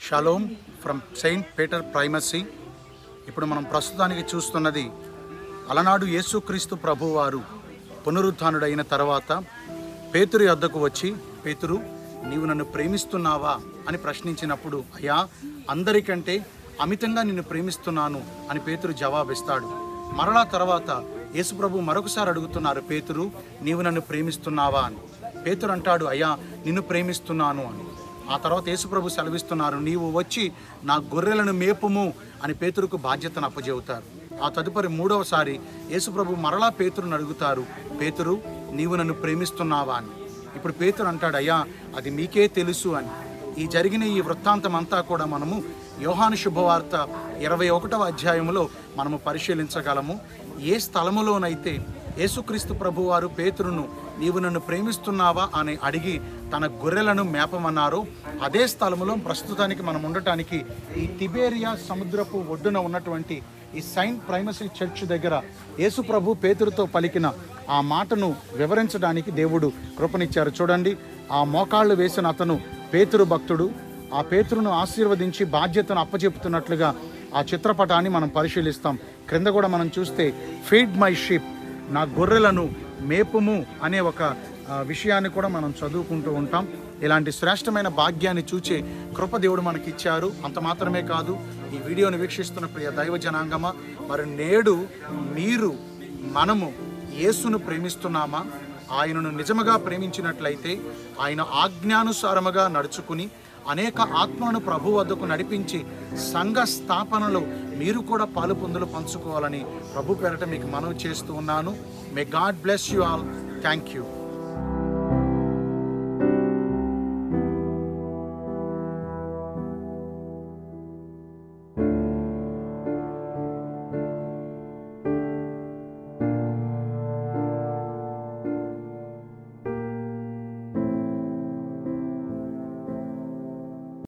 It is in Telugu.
shalom from saint Peter primacy ఇప్పుడు మనం ప్రస్తుతానికి చూస్తున్నది అలనాడు యేసుక్రీస్తు ప్రభువారు పునరుత్థానుడైన తర్వాత పేతురు వద్దకు వచ్చి పేతురు నీవు నన్ను ప్రేమిస్తున్నావా అని ప్రశ్నించినప్పుడు అయ్యా అందరికంటే అమితంగా నిన్ను ప్రేమిస్తున్నాను అని పేతురు జవాబిస్తాడు మరలా తర్వాత యేసుప్రభు మరొకసారి అడుగుతున్నారు పేతురు నీవు నన్ను ప్రేమిస్తున్నావా అని పేతురు అంటాడు అయ్యా నిన్ను ప్రేమిస్తున్నాను అని ఆ తర్వాత యేసుప్రభు సెలవిస్తున్నారు నీవు వచ్చి నా గొర్రెలను మేపుము అని పేతురుకు బాధ్యతను అప్పజెబుతారు ఆ తదుపరి మూడవసారి యేసుప్రభు మరలా పేతురుని అడుగుతారు పేతురు నీవు నన్ను ప్రేమిస్తున్నావా అని ఇప్పుడు పేతురు అంటాడు అయ్యా అది మీకే తెలుసు అని ఈ జరిగిన ఈ వృత్తాంతం అంతా కూడా మనము యోహాను శుభవార్త ఇరవై ఒకటవ అధ్యాయంలో మనము పరిశీలించగలము ఏ స్థలములోనైతే యేసుక్రీస్తు ప్రభువారు పేతురును నీవు నన్ను ప్రేమిస్తున్నావా అని అడిగి తన గొర్రెలను మేపమన్నారో అదే స్థలములో ప్రస్తుతానికి మనం ఉండటానికి ఈ తిబేరియా సముద్రపు ఒడ్డున ఉన్నటువంటి ఈ సైంట్ ప్రైమసీ చర్చ్ దగ్గర యేసు ప్రభు పేతురుతో పలికిన ఆ మాటను వివరించడానికి దేవుడు కృపనిచ్చారు చూడండి ఆ మోకాళ్ళు వేసిన అతను పేతురు భక్తుడు ఆ పేతురును ఆశీర్వదించి బాధ్యతను అప్పచెపుతున్నట్లుగా ఆ చిత్రపటాన్ని మనం పరిశీలిస్తాం క్రింద కూడా మనం చూస్తే ఫీడ్ మై షిప్ నా గొర్రెలను మేపుము అనే ఒక ఆ, విషయాన్ని కూడా మనం చదువుకుంటూ ఉంటాం ఇలాంటి శ్రేష్టమైన భాగ్యాన్ని చూచే కృప దేవుడు మనకి ఇచ్చారు అంత మాత్రమే కాదు ఈ వీడియోను వీక్షిస్తున్న ప్రియ దైవ జనాంగమా మరి నేడు మీరు మనము యేసును ప్రేమిస్తున్నామా ఆయనను నిజముగా ప్రేమించినట్లయితే ఆయన ఆజ్ఞానుసారముగా నడుచుకుని అనేక ఆత్మలను ప్రభు వద్దకు నడిపించి సంఘ స్థాపనలో మీరు కూడా పాలు పొందులు పంచుకోవాలని ప్రభు పేరట మీకు మనవి చేస్తూ ఉన్నాను may God bless you all thank you